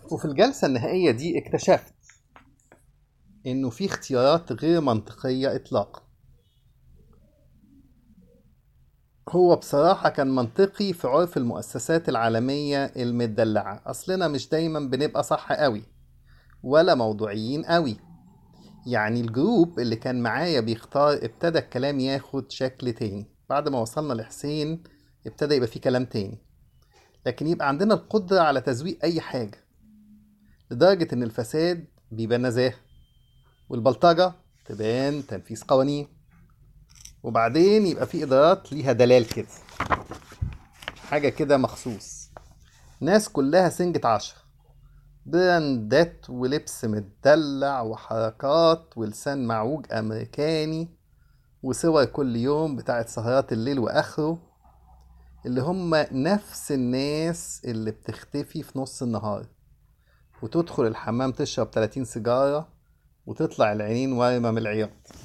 وفي الجلسة النهائية دي اكتشفت إنه في اختيارات غير منطقية إطلاقا هو بصراحة كان منطقي في عرف المؤسسات العالمية المدلعة أصلنا مش دايما بنبقى صح قوي ولا موضوعيين قوي يعني الجروب اللي كان معايا بيختار ابتدى الكلام ياخد شكل تاني بعد ما وصلنا لحسين ابتدى يبقى فيه كلام تاني لكن يبقى عندنا القدرة على تزويق أي حاجة لدرجة إن الفساد بيبان نزاهة والبلطجة تبان تنفيذ قوانين وبعدين يبقى في إدارات ليها دلال كده حاجة كده مخصوص ناس كلها سنجة عشرة براندات ولبس متدلع وحركات ولسان معوج أمريكاني وصور كل يوم بتاعت سهرات الليل وآخره اللي هم نفس الناس اللي بتختفي في نص النهار وتدخل الحمام تشرب 30 سيجارة وتطلع العينين وارمة من العياط